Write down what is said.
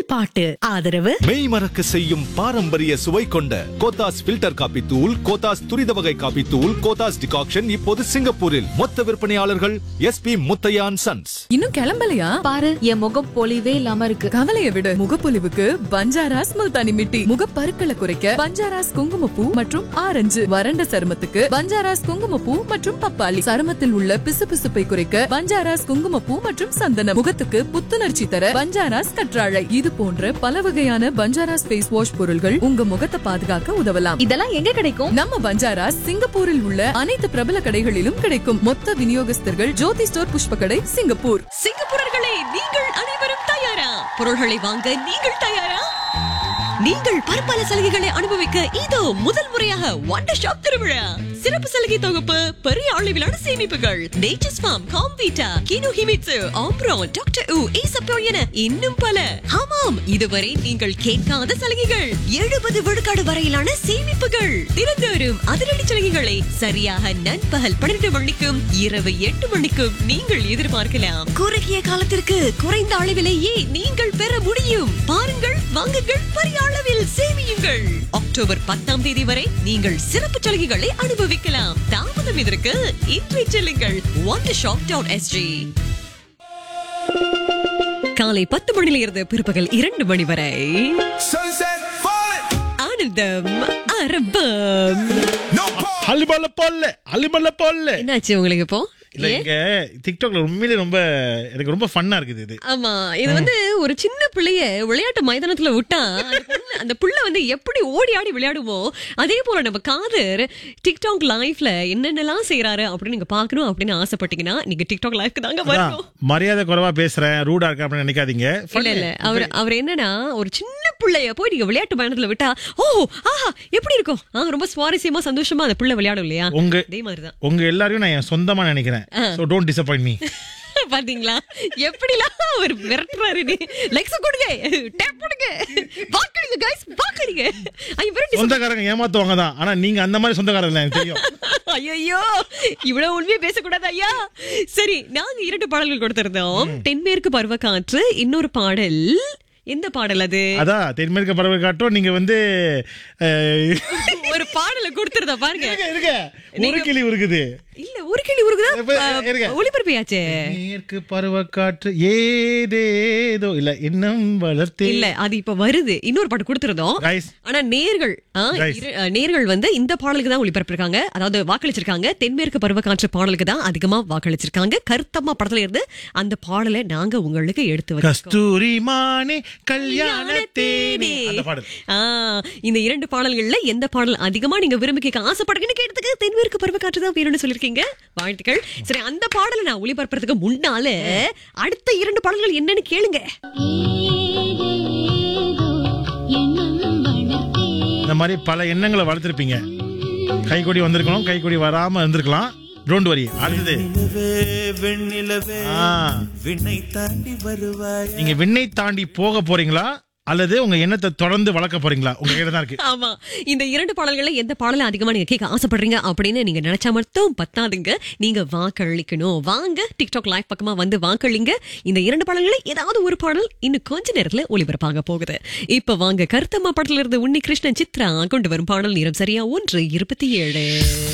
பாட்டு ஆதரவு மெய் மறக்க செய்யும் பாரம்பரிய சுவை கொண்ட கோத்தாஸ் ஃபில்டர் காபி தூள் கோத்தாஸ் துரித வகை காபி தூள் கோத்தாஸ் டிகாக்ஷன் இப்போது சிங்கப்பூரில் மொத்த விற்பனையாளர்கள் எஸ்பி முத்தையான் சன்ஸ் இன்னும் கிளம்பலையா பாரு என் முகம் பொலிவே இல்லாம இருக்கு கவலைய விடு முகப்பொலிவுக்கு பஞ்சாராஸ் முல்தானி மிட்டி முகப்பருக்களை குறைக்க பஞ்சாராஸ் குங்குமப்பூ மற்றும் ஆரஞ்சு வறண்ட சருமத்துக்கு பஞ்சாராஸ் குங்குமப்பூ மற்றும் பப்பாளி சருமத்தில் உள்ள பிசுபிசுப்பை குறைக்க பஞ்சாராஸ் குங்குமப்பூ மற்றும் சந்தனம் முகத்துக்கு புத்துணர்ச்சி தர பஞ்சாராஸ் கற்றாழை இது போன்ற பல வகையான பஞ்சாராஸ் ஃபேஸ் வாஷ் பொருள்கள் உங்க முகத்தை பாதுகாக்க உதவலாம் இதெல்லாம் எங்க கிடைக்கும் நம்ம பஞ்சாராஸ் சிங்கப்பூரில் உள்ள அனைத்து பிரபல கடைகளிலும் கிடைக்கும் மொத்த விநியோகஸ்தர்கள் ஜோதி ஸ்டோர் புஷ்ப கடை சிங்கப்பூர் சிங்கப்பூரர்களே நீங்கள் அனைவரும் தயாரா பொருள்களை வாங்க நீங்கள் தயாரா நீங்கள் பற்பல சலுகைகளை அனுபவிக்க இதோ முதல் முறையாக வண்டர் ஷாப் திருவிழா சிறப்பு சலுகை தொகுப்பு பெரிய அளவிலான சேமிப்புகள் நேச்சர்ஸ் ஃபார்ம் காம்வீட்டா கினோ ஹிமிட்சு ஆம்ப்ரோன் டாக்டர் உ ஈசப்போ என இன்னும் பல ஆமாம் இதுவரை நீங்கள் கேட்காத சலுகைகள் எழுபது விழுக்காடு வரையிலான சேமிப்புகள் தினந்தோறும் அதிரடி சலுகைகளை சரியாக நண்பகல் பன்னிரண்டு மணிக்கும் இரவு எட்டு மணிக்கும் நீங்கள் எதிர்பார்க்கலாம் குறுகிய காலத்திற்கு குறைந்த அளவிலேயே நீங்கள் பெற முடியும் பாருங்கள் வாங்குங்கள் பெரிய அளவில் சேமியுங்கள் அக்டோபர் பத்தாம் தேதி வரை நீங்கள் சிறப்பு சலுகைகளை அனுபவிக்கலாம் தாமதம் இதற்கு இன்றை செல்லுங்கள் ஒன் ஷாப் டவுன் எஸ்ஜி காலை பத்து மணியில இருந்து பிற்பகல் இரண்டு மணி வரை Sunset falling, ஆனந்தம் அரபம் no pause. அலிமல்ல போல்ல அலிமல்ல போல்ல என்னாச்சு உங்களுக்கு இப்போ இல்ல ஏன்? இங்க டிக்டாக்ல உண்மையிலே ரொம்ப எனக்கு ரொம்ப ஃபன்னா இருக்குது இது ஆமா இது வந்து ஒரு சின்ன பிள்ளைய விளையாட்டு மைதானத்துல விட்டா அந்த புள்ள- அந்த புள்ள வந்து எப்படி ஓடி ஆடி விளையாடுமோ அதே போல நம்ம காதர் டிக்டாக் லைஃப்ல என்னென்னலாம் செய்யறாரு அப்படின்னு நீங்க பாக்கணும் அப்படின்னு ஆசைப்பட்டீங்கன்னா நீங்க டிக்டாக் லைஃப்க்கு தாங்க அதான், வரணும் மரியாதை குறைவா பேசுறேன் ரூடா இருக்க அப்படின்னு நினைக்காதீங்க இல்ல இல்ல அவர் அவர் என்னன்னா ஒரு சின்ன பிள்ளைய போய் நீங்க விளையாட்டு பயணத்துல விட்டா ஓ ஆஹா எப்படி இருக்கும் ஆ, ரொம்ப சுவாரஸ்யமா சந்தோஷமா அந்த பிள்ளை விளையாடும் இல்லையா உங்க அதே மாதிரிதான் உங்க எல்லாரையும் நான் என் சொந்தமா நினைக்கிறேன் சோ டோன்ட் டிசப்பாயிண்ட் மீ பாத்தீங்களா எப்படிலாம் அவர் விரட்டுறாரு லைக்ஸ் கொடுங்க டேப் கொடுங்க வாக்களிங்க கைஸ் வாக்களிங்க ஐ வெரி சொந்தக்காரங்க ஏமாத்துவாங்க தான் ஆனா நீங்க அந்த மாதிரி சொந்தக்காரங்க இல்ல, எனக்கு தெரியும் ஐயோ இவ்வளவு உண்மையை பேசக்கூடாது ஐயா சரி நாங்க இரண்டு பாடல்கள் கொடுத்திருந்தோம் தென்மேற்கு பருவ காற்று இன்னொரு பாடல் எந்த பாடல் அது அதான் தென்மேற்கு பறவை காட்டும் நீங்க வந்து அஹ், ஒரு பாடலை கொடுத்திருந்தோம் பாருங்க இருங்க, இருங்க ஒரு கிளி இருக்குது இல்ல ஒரு கேள்வி உருகுதான் இப்ப, இருங்க. ஒளிபரப்பியாச்சே மேற்கு பருவ காற்று ஏதேதோ இல்ல இன்னும் வளர்த்தே இல்ல அது இப்ப வருது இன்னொரு பாட்டு கொடுத்திருந்தோம் Guys. ஆனா நேர்கள் ஆ, Guys. இரு- அஹ், நேர்கள் வந்து இந்த பாடலுக்கு தான் ஒளிபரப்பிருக்காங்க அதாவது வாக்களிச்சிருக்காங்க தென்மேற்கு பருவ காற்று பாடலுக்கு தான் அதிகமா வாக்களிச்சிருக்காங்க கருத்தம்மா படத்துல இருந்து அந்த பாடலை நாங்க உங்களுக்கு எடுத்து வச்சிருக்கோம் கஸ்தூரி மானே கல்யாண தேனே அந்த பாடல் ஆ, இந்த இரண்டு பாடல்கள்ல எந்த பாடல் அதிகமா நீங்க விரும்பி கேட்க ஆசைப்படுறீங்கன்னு கேட்டதுக்கு தென்மேற்கு பருவ காற்று தான் வேணும்னு சொல்லிருக்கீங்க வாழ்த்துக்கள் சரி அந்த பாடலை நான் ஒளிபரப்புறதுக்கு முன்னால அடுத்த இரண்டு பாடல்கள் என்னன்னு கேளுங்க இந்த மாதிரி பல எண்ணங்களை வளர்த்துருப்பீங்க கைகொடி வந்திருக்கணும் கைகொடி வராம இருந்திருக்கலாம் டோன்ட் வரி அடுத்தது நிலவே, வெண்ணிலவே ஆ, விண்ணை தாண்டி வருவாய் நீங்க விண்ணை தாண்டி போக போறீங்களா அல்லது உங்க எண்ணத்தை தொடர்ந்து வளர்க்க போறீங்களா உங்க கையில தான் இருக்கு ஆமா இந்த இரண்டு பாடல்கள்ல எந்த பாடலை அதிகமா நீங்க கேட்க ஆசைப்படுறீங்க அப்படின்னு நீங்க நினைச்சா மட்டும் பத்தாதுங்க நீங்க வாக்களிக்கணும் வாங்க டிக்டாக் லைவ் பக்கமா வந்து வாக்களிங்க இந்த இரண்டு பாடல்களை ஏதாவது ஒரு பாடல் இன்னும் கொஞ்ச நேரத்துல ஒளிபரப்பாக போகுது இப்ப வாங்க கருத்தம்மா படத்துல இருந்து உன்னி கிருஷ்ணன் சித்ரா கொண்டு வரும் பாடல் நேரம் சரியா ஒன்று இருபத்தி ஏழு